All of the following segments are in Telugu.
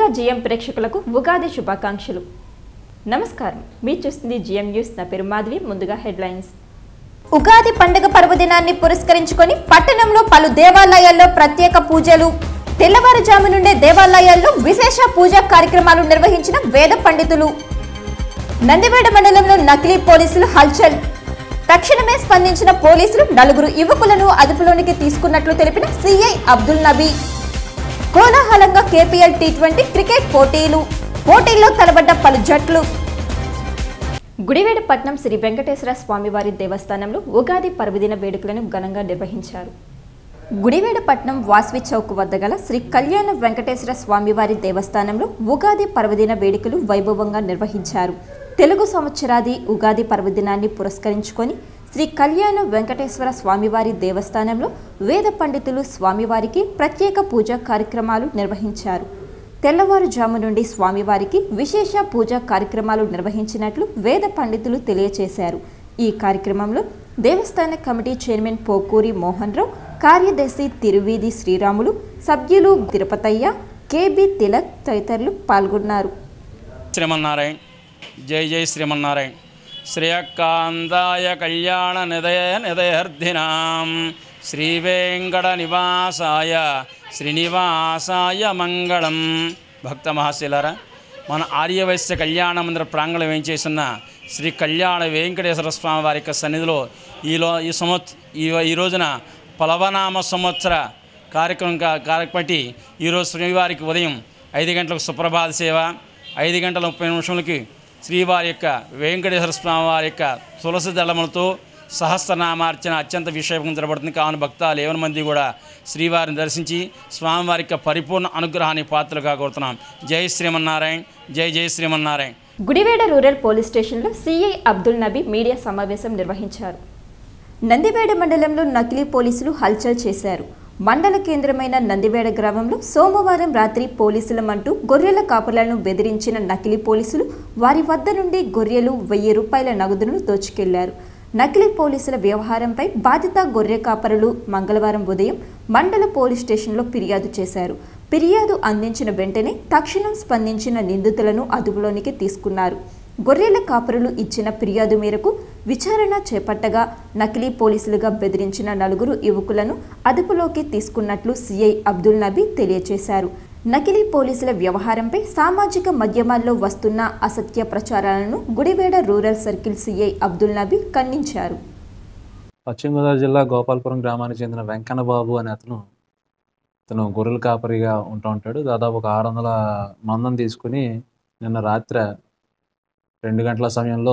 జిఎం ప్రేక్షకులకు ఉగాది శుభాకాంక్షలు నమస్కారం మీరు చూస్తుంది జిఎం న్యూస్ నా పేరు మాధవి ముందుగా హెడ్లైన్స్ ఉగాది పండుగ పర్వదినాన్ని పురస్కరించుకొని పట్టణంలో పలు దేవాలయాల్లో ప్రత్యేక పూజలు తెల్లవారుజాము నుండే దేవాలయాల్లో విశేష పూజా కార్యక్రమాలు నిర్వహించిన వేద పండితులు నందివేడ మండలంలో నకిలీ పోలీసులు హల్చల్ తక్షణమే స్పందించిన పోలీసులు నలుగురు యువకులను అదుపులోనికి తీసుకున్నట్లు తెలిపిన సిఐ అబ్దుల్ నబీ కోలాహలంగా కేపీఎల్ టీ ట్వంటీ క్రికెట్ పోటీలు పోటీల్లో తలబడ్డ పలు జట్లు గుడివేడపట్నం శ్రీ వెంకటేశ్వర స్వామివారి దేవస్థానంలో ఉగాది పర్వదిన వేడుకలను ఘనంగా నిర్వహించారు గుడివేడపట్నం వాస్వి చౌక్ వద్ద గల శ్రీ కళ్యాణ వెంకటేశ్వర స్వామివారి దేవస్థానంలో ఉగాది పర్వదిన వేడుకలు వైభవంగా నిర్వహించారు తెలుగు సంవత్సరాది ఉగాది పర్వదినాన్ని పురస్కరించుకొని శ్రీ కళ్యాణ వెంకటేశ్వర స్వామివారి దేవస్థానంలో వేద పండితులు స్వామివారికి ప్రత్యేక పూజా కార్యక్రమాలు నిర్వహించారు తెల్లవారుజాము నుండి స్వామివారికి విశేష పూజా కార్యక్రమాలు నిర్వహించినట్లు వేద పండితులు తెలియచేశారు ఈ కార్యక్రమంలో దేవస్థాన కమిటీ చైర్మన్ పోకూరి మోహన్ రావు కార్యదర్శి తిరువీధి శ్రీరాములు సభ్యులు తిరుపతయ్య కేబి తిలక్ తదితరులు పాల్గొన్నారు శ్రీమన్నారాయణ జై జై శ్రీమన్నారాయణ శ్రేయకాంతాయ కళ్యాణ నిదయ నిదయర్ధినాం శ్రీవేంకట నివాసాయ శ్రీనివాసాయ మంగళం భక్త మహాశిలరా మన ఆర్యవైశ్య కళ్యాణ మందిర ప్రాంగణం ఏం చేసిన శ్రీ కళ్యాణ వెంకటేశ్వర స్వామి వారి యొక్క సన్నిధిలో ఈలో ఈ సంవత్ ఈ ఈ రోజున పలవనామ సంవత్సర కార్యక్రమం కా- కార్యక్రమటి ఈరోజు శ్రీవారికి ఉదయం ఐదు గంటలకు సుప్రభాత సేవ ఐదు గంటల ముప్పై నిమిషములకి శ్రీవారి యొక్క వెంకటేశ్వర స్వామి వారి యొక్క తులసి దళములతో సహస్రనామార్చన అత్యంత విషయం జరబడుతుంది కావున భక్తాలు ఏవన మంది కూడా శ్రీవారిని దర్శించి స్వామివారి యొక్క పరిపూర్ణ అనుగ్రహానికి పాత్రలుగా కోరుతున్నాం జై శ్రీమన్నారాయణ జై జై శ్రీమన్నారాయణ గుడివేడ రూరల్ పోలీస్ స్టేషన్లో సిఐ అబ్దుల్ నబీ మీడియా సమావేశం నిర్వహించారు నందివేడ మండలంలో నకిలీ పోలీసులు హల్చల్ చేశారు మండల కేంద్రమైన నందివేడ గ్రామంలో సోమవారం రాత్రి పోలీసులమంటూ గొర్రెల కాపులను బెదిరించిన నకిలీ పోలీసులు వారి వద్ద నుండి గొర్రెలు వెయ్యి రూపాయల నగదును దోచుకెళ్లారు నకిలీ పోలీసుల వ్యవహారంపై బాధిత గొర్రె కాపరులు మంగళవారం ఉదయం మండల పోలీస్ స్టేషన్లో ఫిర్యాదు చేశారు ఫిర్యాదు అందించిన వెంటనే తక్షణం స్పందించిన నిందితులను అదుపులోనికి తీసుకున్నారు గొర్రెల కాపరులు ఇచ్చిన ఫిర్యాదు మేరకు విచారణ చేపట్టగా నకిలీ పోలీసులుగా బెదిరించిన నలుగురు యువకులను అదుపులోకి తీసుకున్నట్లు సిఐ అబ్దుల్ నబీ తెలియజేశారు నకిలీ పోలీసుల వ్యవహారంపై సామాజిక మాధ్యమాల్లో వస్తున్న అసత్య ప్రచారాలను Gudivada rural circle CI Abdul Nabi ఖండించారు పశ్చిమ గోదావరి జిల్లా గోపాలపురం గ్రామానికి చెందిన వెంకన్న బాబు అనే అతను అతను గొర్రెల కాపరిగా ఉంటూ ఉంటాడు దాదాపు ఒక ఆరు వందల మందం తీసుకుని నిన్న రాత్రి రెండు గంటల సమయంలో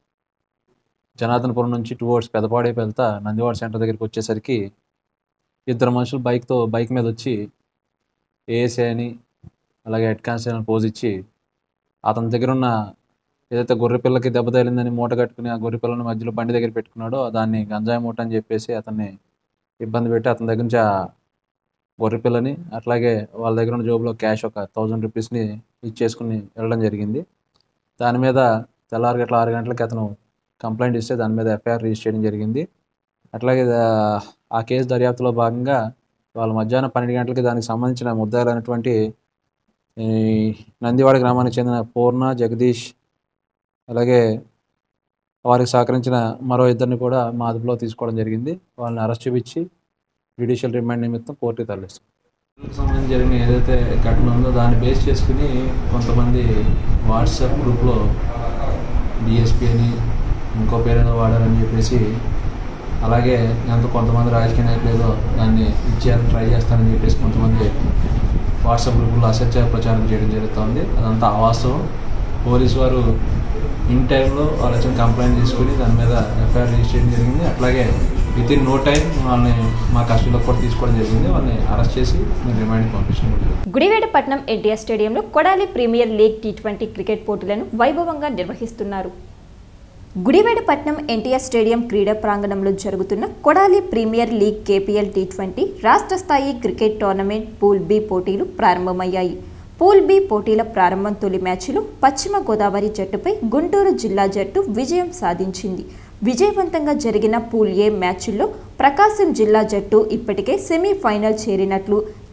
జనార్దనపురం నుంచి టువర్డ్స్ పెదపాడేపు వెళ్తా నందివాడ సెంటర్ దగ్గరికి వచ్చేసరికి ఇద్దరు మనుషులు బైక్తో బైక్ మీద వచ్చి ఏఎస్ఐ అని అలాగే హెడ్ కానిస్టేబుల్ అని పోజ్ ఇచ్చి అతని దగ్గర ఉన్న ఏదైతే గొర్రె పిల్లకి దెబ్బ తగిలిందని మూట కట్టుకుని ఆ గొర్రె పిల్లని మధ్యలో బండి దగ్గర పెట్టుకున్నాడో దాన్ని గంజాయి మూట అని చెప్పేసి అతన్ని ఇబ్బంది పెట్టి అతని దగ్గర నుంచి ఆ గొర్రె పిల్లని అట్లాగే వాళ్ళ దగ్గర ఉన్న జోబులో క్యాష్ ఒక థౌజండ్ రూపీస్ని ఇచ్చేసుకుని వెళ్ళడం జరిగింది దాని మీద తెల్లారి గంటల ఆరు గంటలకి అతను కంప్లైంట్ ఇస్తే దాని మీద ఎఫ్ఐఆర్ రిజిస్టర్ చేయడం జరిగింది అట్లాగే దా- ఆ కేసు దర్యాప్తులో భాగంగా వాళ్ళ మధ్యాహ్నం పన్నెండు గంటలకి దానికి సంబంధించిన ముద్దాయిలైనటువంటి ఈ నందివాడ గ్రామానికి చెందిన పూర్ణ జగదీష్ అలాగే వారికి సహకరించిన మరో ఇద్దరిని కూడా మా అదుపులో తీసుకోవడం జరిగింది వాళ్ళని అరెస్ట్ చూపించి జ్యుడిషియల్ రిమాండ్ నిమిత్తం కోర్టుకి తరలిస్తాం సంబంధించి జరిగిన ఏదైతే ఘటన ఉందో దాన్ని బేస్ చేసుకుని కొంతమంది వాట్సాప్ గ్రూప్లో డిఎస్పీ అని ఇంకో పేరేదో వాడారని చెప్పేసి అలాగే ఎంత కొంతమంది రాజకీయ నాయకులు ఏదో దాన్ని ఇచ్చేయాలని ట్రై చేస్తారని చెప్పేసి కొంతమంది వాట్సాప్ గ్రూపుల్లో అసత్య ప్రచారం చేయడం జరుగుతుంది అదంతా అవాస్తవం పోలీసు వారు ఇన్ టైంలో వాళ్ళు వచ్చిన కంప్లైంట్ తీసుకుని దాని మీద ఎఫ్ఐఆర్ రిజిస్టర్ చేయడం జరిగింది అట్లాగే విత్ ఇన్ నో టైం వాళ్ళని మా కస్టడీలో కూడా తీసుకోవడం జరిగింది వాళ్ళని అరెస్ట్ చేసి మేము రిమాండ్కి పంపించడం కూడా జరిగింది. గుడివేడపట్నం ఎన్టీఆర్ స్టేడియంలో Kodali premier league T twenty cricket పోటీలను వైభవంగా నిర్వహిస్తున్నారు గుడివేడపట్నం ఎన్టీఆర్ స్టేడియం క్రీడా ప్రాంగణంలో జరుగుతున్న Kodali premier league KPL T twenty రాష్ట్ర స్థాయి క్రికెట్ టోర్నమెంట్ పూల్ బి పోటీలు ప్రారంభమయ్యాయి పూల్ బి పోటీల ప్రారంభం తొలి మ్యాచ్లో పశ్చిమ గోదావరి జట్టుపై గుంటూరు జిల్లా జట్టు విజయం సాధించింది విజయవంతంగా జరిగిన పూల్ ఏ మ్యాచ్ల్లో ప్రకాశం జిల్లా జట్టు ఇప్పటికే సెమీఫైనల్ చేరినట్లు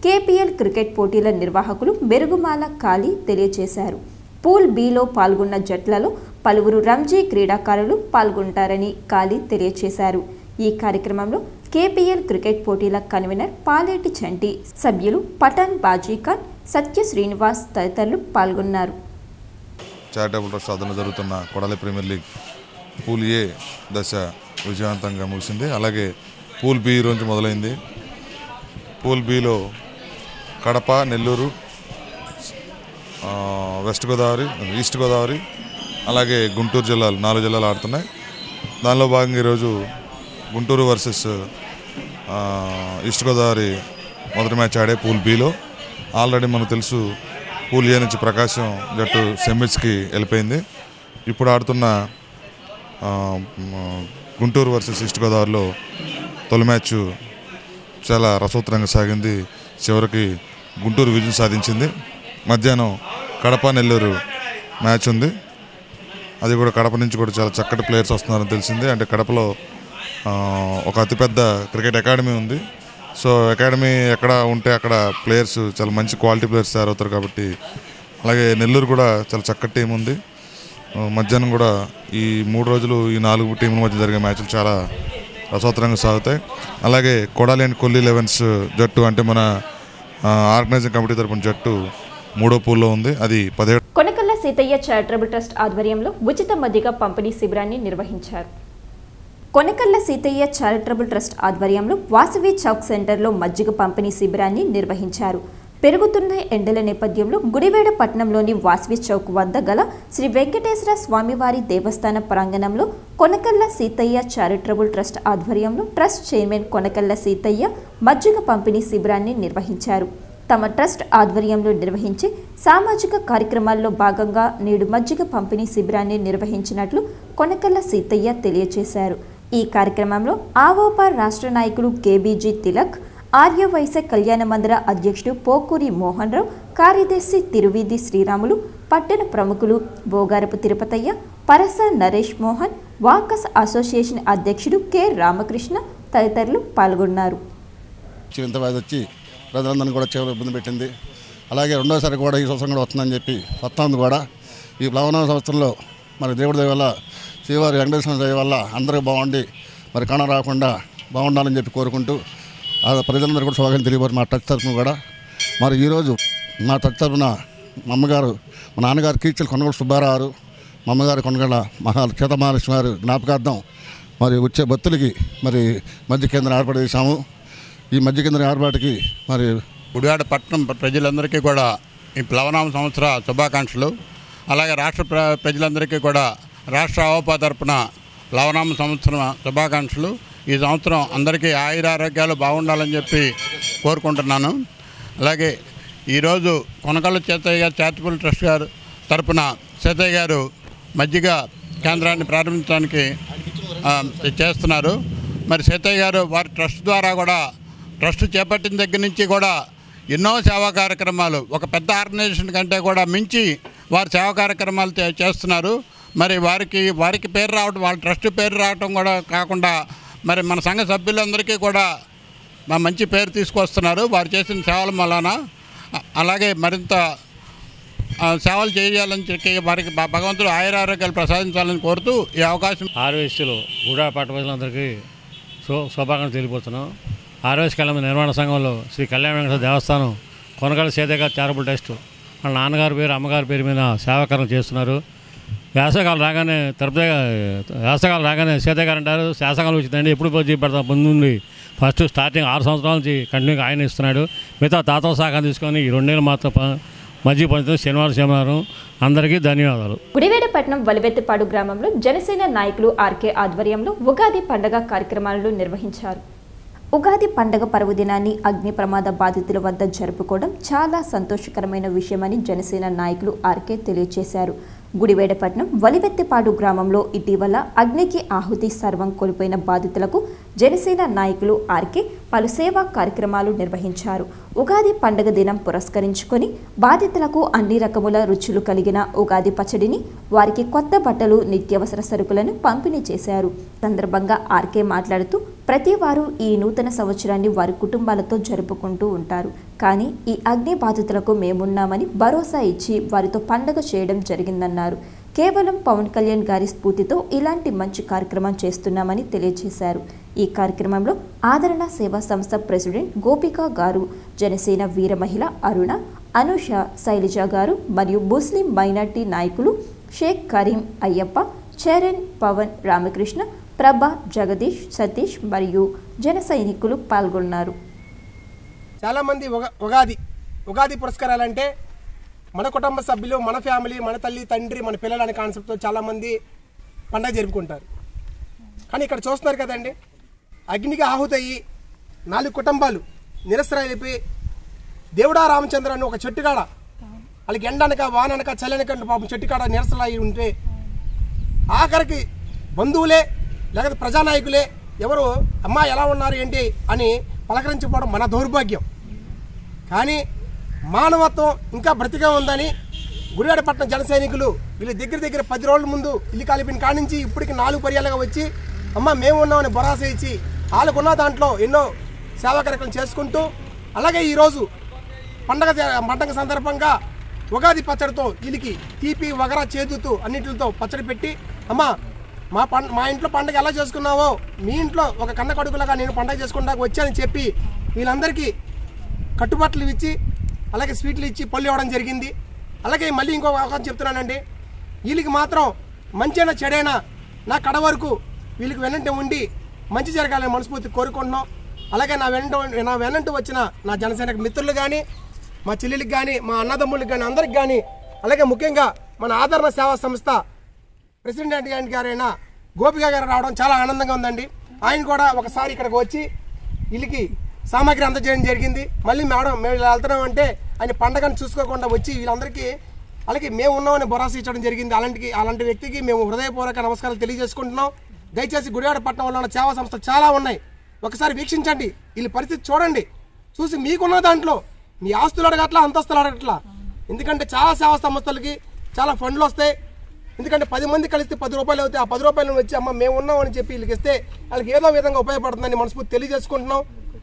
కేపీఎల్ క్రికెట్ పోటీల నిర్వాహకులు మెరుగుమాల కాళీ తెలియజేశారు పూల్ బిలో పాల్గొన్న జట్లలో పలువురు రంజీ క్రీడాకారులు పాల్గొంటారని కాళీ తెలియజేశారు ఈ కార్యక్రమంలో కేపీఎల్ క్రికెట్ పోటీల కన్వీనర్ పాలేటి చంటి సభ్యులు పఠాన్ బాజీఖాన్ సత్య శ్రీనివాస్ తదితరులు పాల్గొన్నారు చారిటబుల్ ట్రస్ట్ ఆధ్వర్యంలో జరుగుతున్న Kodali premier league pool A దశ విజయవంతంగా ముగిసింది అలాగే పూల్ బి రోజు మొదలైంది పూల్ బిలో కడప నెల్లూరు ఆ, వెస్ట్ గోదావరి ఈస్ట్ గోదావరి అలాగే గుంటూరు జిల్లాలు నాలుగు జిల్లాలు ఆడుతున్నాయి దానిలో భాగంగా ఈరోజు గుంటూరు వర్సెస్ ఆ, ఈస్ట్ గోదావరి మొదటి మ్యాచ్ ఆడే పూల్ బిలో ఆల్రెడీ మనకు తెలుసు పూల్ ఏ నుంచి ప్రకాశం జట్టు సెమిట్స్కి వెళ్ళిపోయింది ఇప్పుడు ఆడుతున్న ఆ, మ, గుంటూరు వర్సెస్ ఈస్ట్ గోదావరిలో తొలి మ్యాచ్ చాలా రసోత్తరంగా సాగింది చివరికి గుంటూరు విజయం సాధించింది మధ్యాహ్నం కడప నెల్లూరు మ్యాచ్ ఉంది అది కూడా కడప నుంచి కూడా చాలా చక్కటి ప్లేయర్స్ వస్తున్నారని తెలిసింది అంటే కడపలో ఆ, ఒక అతిపెద్ద క్రికెట్ అకాడమీ ఉంది సో అకాడమీ ఎక్కడ ఉంటే అక్కడ ప్లేయర్స్ చాలా మంచి క్వాలిటీ ప్లేయర్స్ తయారవుతారు కాబట్టి అలాగే నెల్లూరు కూడా చాలా చక్కటి టీం ఉంది ఆ, మధ్యాహ్నం కూడా ఈ మూడు రోజులు ఈ నాలుగు టీంల మధ్య జరిగే మ్యాచ్లు చాలా రసోత్తరంగా సాగుతాయి అలాగే కొడాలి అండ్ కొల్లి లెవెన్స్ జట్టు అంటే మన ఆ, ఆర్గనైజింగ్ కమిటీ తరపున జట్టు మూడో పూల్లో ఉంది అది పదిహేడు కొనకల్ల సీతయ్య చారిటబుల్ ట్రస్ట్ ఆధ్వర్యంలో ఉచిత మజ్జిగ పంపిణీ శిబిరాన్ని నిర్వహించారు కొనకల్ల సీతయ్య చారిటబుల్ ట్రస్ట్ ఆధ్వర్యంలో వాసవి చౌక్ సెంటర్లో మజ్జిగ పంపిణీ శిబిరాన్ని నిర్వహించారు పెరుగుతున్న ఎండల నేపథ్యంలో గుడివేడ పట్టణంలోని వాసవి చౌక్ వద్ద గల శ్రీ వెంకటేశ్వర స్వామివారి దేవస్థాన ప్రాంగణంలో కొనకల్ల సీతయ్య చారిటబుల్ ట్రస్ట్ ఆధ్వర్యంలో ట్రస్ట్ చైర్మన్ కొనకల్ల సీతయ్య మజ్జిగ పంపిణీ శిబిరాన్ని నిర్వహించారు తమ ట్రస్ట్ ఆధ్వర్యంలో నిర్వహించే సామాజిక కార్యక్రమాల్లో భాగంగా నేడు మజ్జిగ పంపిణీ శిబిరాన్ని నిర్వహించినట్లు కొనకల్ల సీతయ్య తెలియజేశారు ఈ కార్యక్రమంలో ఆవోపా రాష్ట్ర నాయకులు కేబీజీ తిలక్ ఆర్యవైశ్య కళ్యాణ మందిర అధ్యక్షుడు పోకూరి మోహన్ రావు కార్యదర్శి తిరువీధి శ్రీరాములు పట్టణ ప్రముఖులు బోగారపు తిరుపతయ్య పరస నరేష్ మోహన్ వాకస్ అసోసియేషన్ అధ్యక్షుడు కె రామకృష్ణ తదితరులు పాల్గొన్నారు ఇంత వ్యాధి వచ్చి ప్రజలందరినీ కూడా తీవ్ర ఇబ్బంది పెట్టింది అలాగే రెండోసారి కూడా ఈ సంవత్సరం కూడా వస్తుందని చెప్పి వస్తుంది కూడా ఈ ప్లవన సంవత్సరంలో మరి దేవుడి దయ వల్ల శ్రీవారి వెంకటేశ్వర దయ వల్ల అందరూ బాగుండి మరి కణ రాకుండా బాగుండాలని చెప్పి కోరుకుంటూ ఆ ప్రజలందరూ కూడా శుభాకాంక్షలు తెలియబోరు మా టచ్ తరఫున కూడా మరి ఈరోజు మా టచ్ తరఫున మా అమ్మగారు మా నాన్నగారు కీర్చులు కొనగోలు సుబ్బారావు మా అమ్మగారు కొనగల మహా సీతమహాలక్ష్మి వారి జ్ఞాపకార్థం మరి వచ్చే భక్తులకి మరి మధ్య కేంద్రం ఏర్పాటు చేశాము ఈ మధ్య కేంద్రం ఏర్పాటుకి మరి గుడివాడ పట్టణం ప్ర- ప్రజలందరికీ కూడా ఈ ప్లవనామ సంవత్సర శుభాకాంక్షలు అలాగే రాష్ట్ర ప్ర ప్రజలందరికీ కూడా రాష్ట్ర అవపా తరపున ప్లవనామ సంవత్సరం శుభాకాంక్షలు ఈ సంవత్సరం అందరికీ ఆయురారోగ్యాలు బాగుండాలని చెప్పి కోరుకుంటున్నాను అలాగే ఈరోజు కొనకళ్ళ చేతయ్య గారు చారిటబుల్ ట్రస్ట్ గారు తరపున చేతయ్య గారు మజ్జిగ కేంద్రాన్ని ప్రారంభించడానికి ఆ, చేస్తున్నారు మరి సీతయ్య గారు వారి ట్రస్ట్ ద్వారా కూడా ట్రస్ట్ చేపట్టిన దగ్గర నుంచి కూడా ఎన్నో సేవా కార్యక్రమాలు ఒక పెద్ద ఆర్గనైజేషన్ కంటే కూడా మించి వారు సేవా కార్యక్రమాలు చే- చేస్తున్నారు మరి వారికి వారికి పేరు రావడం వాళ్ళ ట్రస్ట్ పేరు రావడం కూడా కాకుండా మరి మన సంఘ సభ్యులందరికీ కూడా మా మంచి పేరు తీసుకొస్తున్నారు వారు చేసిన సేవల వలన అ- అలాగే మరింత ఆ, సేవలు చేయాలని చెప్పి వారికి భ- భగవంతుడు ఆయురారోగ్యాలు ప్రసాదించాలని కోరుతూ ఈ అవకాశం ఆర్వేస్యులు గూడా పట్ట ప్రజలందరికీ శు శుభాకాంక్షలు తెలియపోతున్నాం ఆర్వేస్ కళ్యాణ నిర్మాణ సంఘంలో శ్రీ కళ్యాణ వెంకటేశ్వర దేవస్థానం కొనగల సీతయ్య చారిటబుల్ ట్రస్ట్ వాళ్ళ నాన్నగారి పేరు అమ్మగారి పేరు మీద సేవాకరణ చేస్తున్నారు వేసవకాలం రాగానే తిరుపతి వేసవకాలం రాగానే సీతయ్య గారు అంటారు శాసకాలం వచ్చిందండి ఎప్పుడు పోయి పెడతాం ముందు నుండి ఫస్ట్ స్టార్టింగ్ ఆరు సంవత్సరాల నుంచి కంటిన్యూగా ఆయన ఇస్తున్నాడు మిగతా తాతల సహకారం తీసుకొని ఈ రెండేళ్ళు మాత్రం ప- మధ్య పంచుతుంది శనివారం శనివారం అందరికీ ధన్యవాదాలు గుడివేడపట్నం వలివెత్తిపాడు గ్రామంలో జనసేన నాయకులు ఆర్కే ఆధ్వర్యంలో ఉగాది పండగ కార్యక్రమాలను నిర్వహించారు ఉగాది పండగ పర్వదినాన్ని అగ్ని ప్రమాద బాధితుల వద్ద జరుపుకోవడం చాలా సంతోషకరమైన విషయమని జనసేన నాయకులు ఆర్కే తెలియజేశారు గుడివేడపట్నం వలివెత్తిపాడు గ్రామంలో ఇటీవల అగ్నికి ఆహుతి సర్వం కోల్పోయిన బాధితులకు జనసేన నాయకులు ఆర్కే పలు సేవా కార్యక్రమాలు నిర్వహించారు ఉగాది పండగ దినం పురస్కరించుకొని బాధితులకు అన్ని రకముల రుచులు కలిగిన ఉగాది పచ్చడిని వారికి కొత్త బట్టలు నిత్యావసర సరుకులను పంపిణీ చేశారు సందర్భంగా ఆర్కే మాట్లాడుతూ ప్రతి వారు ఈ నూతన సంవత్సరాన్ని వారి కుటుంబాలతో జరుపుకుంటూ ఉంటారు కానీ ఈ అగ్ని బాధితులకు మేమున్నామని భరోసా ఇచ్చి వారితో పండగ చేయడం జరిగిందన్నారు కేవలం పవన్ కళ్యాణ్ గారి స్ఫూర్తితో ఇలాంటి మంచి కార్యక్రమం చేస్తున్నామని తెలియజేశారు ఈ కార్యక్రమంలో ఆదరణ సేవా సంస్థ ప్రెసిడెంట్ గోపిక గారు జనసేన వీర మహిళ అరుణ అనుష శైలజ గారు మరియు ముస్లిం మైనార్టీ నాయకులు షేక్ కరీం అయ్యప్ప చరణ్ పవన్ రామకృష్ణ ప్రభ జగదీష్ సతీష్ మరియు జన సైనికులు పాల్గొన్నారు చాలామంది ఉగా ఉగాది ఉగాది పురస్కారాలంటే మన కుటుంబ సభ్యులు మన ఫ్యామిలీ మన తల్లి తండ్రి మన పిల్లలు అనే కాన్సెప్ట్తో చాలామంది పండగ జరుపుకుంటారు కానీ ఇక్కడ చూస్తున్నారు కదండి అగ్నికి ఆహుతయ్యి నాలుగు కుటుంబాలు నిరసరైపోయి దేవుడా రామచంద్ర అని ఒక చెట్టుకాడ వాళ్ళకి ఎండనక వాననక చల్లనక పాపం చెట్టుకాడ నిరసలై ఉంటే ఆఖరికి బంధువులే లేకపోతే ప్రజానాయకులే ఎవరు అమ్మా ఎలా ఉన్నారు ఏంటి అని పలకరించిపోవడం మన దౌర్భాగ్యం కానీ మానవత్వం ఇంకా బ్రతిగా ఉందని గుడివాడపట్నం జన సైనికులు వీళ్ళ దగ్గర దగ్గర పది రోజుల ముందు ఇల్లు కాలిపిన కానించి ఇప్పటికి నాలుగు పర్యాలుగా వచ్చి అమ్మ మేము ఉన్నామని భరోసా ఇచ్చి వాళ్ళకున్న దాంట్లో ఎన్నో సేవా కార్యక్రమం చేసుకుంటూ అలాగే ఈరోజు పండగ పండగ సందర్భంగా ఉగాది పచ్చడితో వీళ్ళకి తీపి వగర చేదుతూ అన్నిటితో పచ్చడి పెట్టి అమ్మా మా పం మా ఇంట్లో పండగ ఎలా చేసుకున్నావో మీ ఇంట్లో ఒక కన్న కొడుకులాగా నేను పండగ చేసుకుంటాకు వచ్చానని చెప్పి వీళ్ళందరికీ కట్టుబాట్లు ఇచ్చి అలాగే స్వీట్లు ఇచ్చి పళ్ళు ఇవ్వడం జరిగింది అలాగే మళ్ళీ ఇంకో అవకాశం చెప్తున్నానండి వీళ్ళకి మాత్రం మంచైనా చెడైనా నా కడ వరకు వీళ్ళకి వెనంటే ఉండి మంచి జరగాలని మనస్ఫూర్తి కోరుకుంటున్నాం అలాగే నా వెంట నా వెనంట వచ్చిన నా జనసేన మిత్రులు కానీ మా చెల్లెలకి కానీ మా అన్నదమ్ములకి కానీ అందరికి కానీ అలాగే ముఖ్యంగా మన ఆదరణ సేవా సంస్థ ప్రెసిడెంట్ గారి గారైన గోపిక గారు రావడం చాలా ఆనందంగా ఉందండి ఆయన కూడా ఒకసారి ఇక్కడికి వచ్చి వీళ్ళకి సామాగ్రి అందజేయడం జరిగింది మళ్ళీ మేడం మేము ఇలా వెళ్తున్నాం అంటే ఆయన పండగను చూసుకోకుండా వచ్చి వీళ్ళందరికీ అలాగే మేము ఉన్నామని భరోసా ఇచ్చడం జరిగింది అలాంటి అలాంటి వ్యక్తికి మేము హృదయపూర్వక నమస్కారాలు తెలియజేసుకుంటున్నాం దయచేసి గుడివాడ పట్టణంలో ఉన్న సేవా సంస్థలు చాలా ఉన్నాయి ఒకసారి వీక్షించండి వీళ్ళ పరిస్థితి చూడండి చూసి మీకున్న దాంట్లో మీ ఆస్తులు అడగట్లా అంతస్తులు అడగట్లా ఎందుకంటే చాలా సేవా సంస్థలకి చాలా ఫండ్లు వస్తాయి ఎందుకంటే పది మంది కలిస్తే పది రూపాయలు అవుతాయి ఆ పది రూపాయలు వచ్చి అమ్మ మేము ఉన్నామని చెప్పి వీళ్ళకి ఇస్తే వాళ్ళకి ఏదో విధంగా ఉపయోగపడుతుందని మనస్ఫూర్తి తెలియజేసుకుంటున్నాం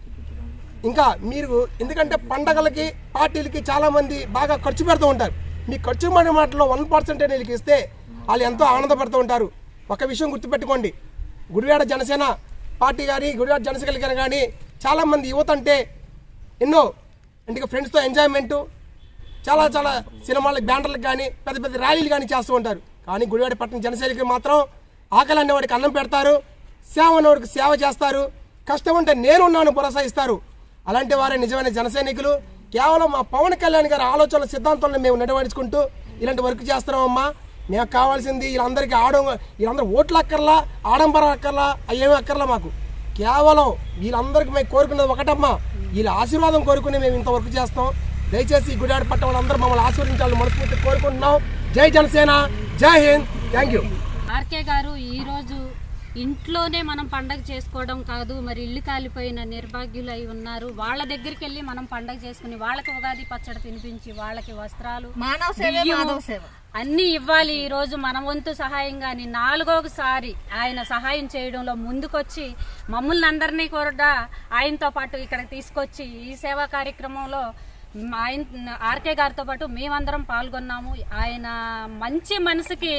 ఇంకా మీరు ఎందుకంటే పండగలకి పార్టీలకి చాలా మంది బాగా ఖర్చు పెడుతూ ఉంటారు మీ ఖర్చు పడిన మాటలో వన్ పర్సెంటేజ్ వీళ్ళకి ఇస్తే వాళ్ళు ఎంతో ఆనందపడుతూ ఉంటారు ఒక విషయం గుర్తుపెట్టుకోండి గుడివాడ జనసేన పార్టీ కానీ గుడివాడ జనసేన కానీ చాలా మంది యువత అంటే ఎన్నో అంటే ఫ్రెండ్స్తో ఎంజాయ్మెంటు చాలా చాలా సినిమాలకు బ్యానర్లకు కానీ పెద్ద పెద్ద ర్యాలీలు కానీ చేస్తూ ఉంటారు కానీ గుడివాడ పట్టణ జనసైనికులు మాత్రం ఆకలి అనేవాడికి అన్నం పెడతారు సేవ అనేవాడికి సేవ చేస్తారు కష్టం అంటే నేనున్నాను భరోసా ఇస్తారు అలాంటి వారే నిజమైన జనసైనికులు కేవలం మా పవన్ కళ్యాణ్ గారి ఆలోచనల సిద్ధాంతాలను మేము నడవడించుకుంటూ ఇలాంటి వర్క్ చేస్తున్నామమ్మా మేము కావాల్సింది వీళ్ళందరికీ ఆడ వీళ్ళందరూ ఓట్లు అక్కర్లా ఆడంబరం అక్కర్లా అయ్యేమి అక్కర్లా మాకు కేవలం వీళ్ళందరికీ మేము కోరుకునేది ఒకటమ్మా వీళ్ళ ఆశీర్వాదం కోరుకుని మేము ఇంత వర్క్ చేస్తాం దయచేసి ఈ గుడివాడ పట్టణ వాళ్ళందరూ మమ్మల్ని ఆశీర్వదించాలని మనస్ఫూర్తి కోరుకుంటున్నాం జై జనసేన జై హింద్ థ్యాంక్ యూ ఆర్కే గారు ఈరోజు ఇంట్లోనే మనం పండగ చేసుకోవడం కాదు మరి ఇల్లు కాలిపోయిన నిర్భాగ్యులు అయి ఉన్నారు వాళ్ళ దగ్గరికి వెళ్ళి మనం పండగ చేసుకుని వాళ్ళకి ఉగాది పచ్చడి తినిపించి వాళ్ళకి వస్త్రాలు మానవ సేవే బియ్యము, మాధవ సేవ. అన్ని ఇవ్వాలి ఈ రోజు మన వంతు సహాయంగా అని నాలుగోసారి ఆయన సహాయం చేయడంలో ముందుకొచ్చి మమ్మల్ని అందరినీ కూడా ఆయనతో పాటు ఇక్కడికి తీసుకొచ్చి ఈ సేవా కార్యక్రమంలో మ- ఆయన ఆర్కే గారితో పాటు మేమందరం పాల్గొన్నాము ఆయన మంచి మనసుకి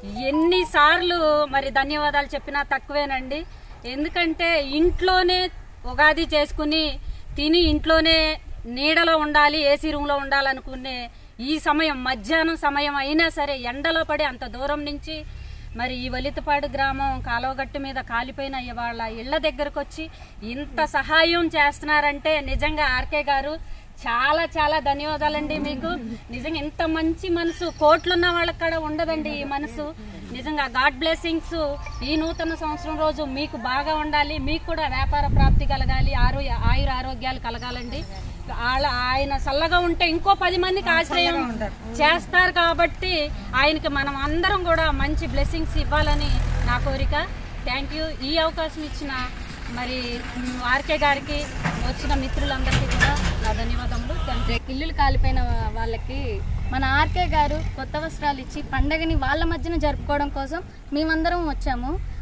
ఎన్నిసార్లు మరి ధన్యవాదాలు చెప్పినా తక్కువేనండి ఎందుకంటే ఇంట్లోనే ఉగాది చేసుకుని తిని ఇంట్లోనే నీడలో ఉండాలి ఏసీ రూమ్లో ఉండాలనుకునే ఈ సమయం మధ్యాహ్నం సమయం అయినా సరే ఎండలో పడి అంత దూరం నుంచి మరి ఈ వలితపాడు గ్రామం కాలువగట్టు మీద కాలిపోయిన వాళ్ళ ఇళ్ల దగ్గరకు వచ్చి ఇంత సహాయం చేస్తున్నారంటే నిజంగా ఆర్కే గారు చాలా చాలా ధన్యవాదాలండి మీకు నిజంగా ఇంత మంచి మనసు కోట్లున్న వాళ్ళకి కూడా ఉండదండి ఈ మనసు నిజంగా గాడ్ బ్లెస్సింగ్స్ ఈ నూతన సంవత్సరం రోజు మీకు బాగా ఉండాలి మీకు కూడా వ్యాపార ప్రాప్తి కలగాలి ఆరో ఆయుర ఆరోగ్యాలు కలగాలండి వాళ్ళ ఆయన చల్లగా ఉంటే ఇంకో పది మందికి ఆశ్రయం చేస్తారు కాబట్టి ఆయనకి మనం అందరం కూడా మంచి బ్లెస్సింగ్స్ ఇవ్వాలని నా కోరిక థ్యాంక్ యూ ఈ అవకాశం ఇచ్చిన మరి ఆర్కే గారికి వచ్చిన మిత్రులందరికీ కూడా నా ధన్యవాదములు థ్యాంక్ యూ ఇల్లులు కాలిపోయిన వాళ్ళకి మన ఆర్కే గారు కొత్త వస్త్రాలు ఇచ్చి పండగని వాళ్ళ మధ్యన జరుపుకోవడం కోసం మేమందరం వచ్చాము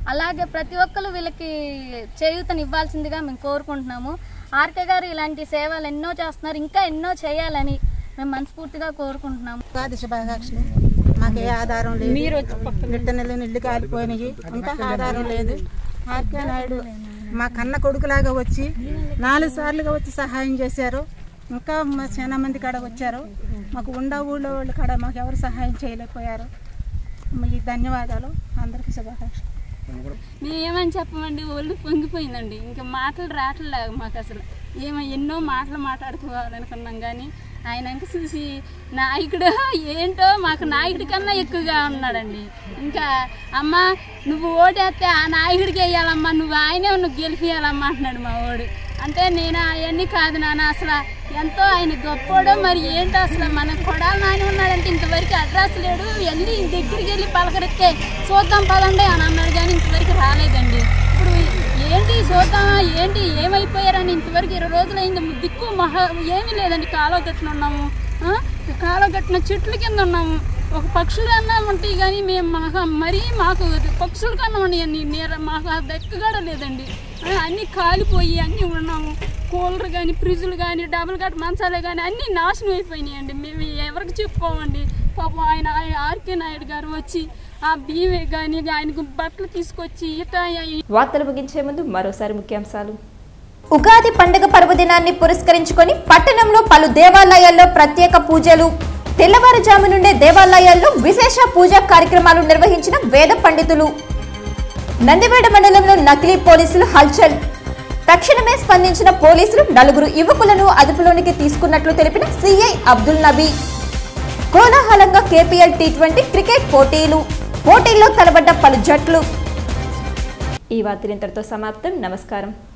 అలాగే ప్రతి ఒక్కరు వీళ్ళకి చేయూతని ఇవ్వాల్సిందిగా మేము కోరుకుంటున్నాము ఆర్కే గారు ఇలాంటి సేవలు ఎన్నో చేస్తున్నారు ఇంకా ఎన్నో చేయాలని మేము మనస్ఫూర్తిగా కోరుకుంటున్నాము ఉగాది శుభాకాంక్షలు మాకు ఏ ఆధారం లేదు మీరు నిట్ట నెల నిల్లు కాలిపోయినాయి ఇంకా ఆధారం లేదు ఆర్కే నాయుడు మా కన్న కొడుకులాగా వచ్చి నాలుగు సార్లుగా వచ్చి సహాయం చేశారు ఇంకా మా చాలా మంది కాడ వచ్చారు మాకు ఉండ ఊళ్ళో వాళ్ళు కాడ మాకు ఎవరు సహాయం చేయలేకపోయారు మీ ధన్యవాదాలు అందరికీ శుభాకాంక్షలు మేము ఏమని చెప్పమండి ఒళ్ళు పొంగిపోయిందండి ఇంకా మాటలు రావట్లేదు మాకు అసలు ఏమో ఎన్నో మాటలు మాట్లాడుకోవాలనుకున్నాం కానీ ఆయన ఇంక చూసి నాయకుడు ఏంటో మాకు నాయకుడి కన్నా ఎక్కువగా ఉన్నాడండి ఇంకా అమ్మ నువ్వు ఓటేస్తే ఆ నాయకుడికి వేయాలమ్మా నువ్వు ఆయనే నువ్వు గెలిపియాలమ్మా అంటున్నాడు మా ఓడు అంటే నేను అవన్నీ కాదు నాన్న అసలు ఎంతో ఆయన గొప్పోడో మరి ఏంటో అసలు మన కొడాలి నాయన ఉన్నాడంటే ఇంతవరకు అడ్రస్ లేడు వెళ్ళి దగ్గరికి వెళ్ళి పలకరిస్తే చూద్దాం పదండి అని అన్నాడు కానీ ఇంతవరకు రాలేదండి ఇప్పుడు ఏంటి చూద్దామా ఏంటి ఏమైపోయారని ఇంతవరకు ఇరవై రోజులు అయింది దిక్కు మహా ఏమీ లేదండి కాలువ కట్టిన ఉన్నాము ఆ? కాలువ కట్టిన చెట్ల కింద ఉన్నాము ఒక పక్షులు అన్నా ఉంటాయి కానీ మేము మాకు మరీ మాకు పక్షుల కన్నా ఉన్నాయండి నీర మాకు ఆ దెక్క కూడా లేదండి ఆ, అన్నీ కాలిపోయి అన్నీ ఉన్నాము కూలర్ కానీ ఫ్రిడ్జ్లు కానీ డబుల్ కట్ మంచాలే కానీ అన్నీ నాశనం అయిపోయినాయండి మేము ఎవరికి చెప్పుకోమండి పాపం ఆయన ఆయన ఆర్కే నాయుడు గారు వచ్చి ఆ బియ్యమే కానీ ఆయనకు బట్టలు తీసుకొచ్చి ఇట వార్తలు ముగించే ముందు మరోసారి ముఖ్యాంశాలు ఉగాది పండుగ పర్వదినాన్ని పురస్కరించుకొని పట్టణంలో పలు దేవాలయాల్లో ప్రత్యేక పూజలు తెల్లవారుజాము నుండే దేవాలయాల్లో విశేష పూజా కార్యక్రమాలు నిర్వహించిన వేద పండితులు నందివేడ మండలంలో నకిలీ పోలీసులు హల్చల్ తక్షణమే స్పందించిన పోలీసులు నలుగురు యువకులను అదుపులోనికి తీసుకున్నట్లు తెలిపిన సిఐ అబ్దుల్ నబీ కోలాహలంగా కేపీఎల్ టీ ట్వంటీ క్రికెట్ పోటీలు పోటీల్లో తలబడ్డ పలు జట్లు ఈ వార్తలు ఇంతటితో సమాప్తం నమస్కారం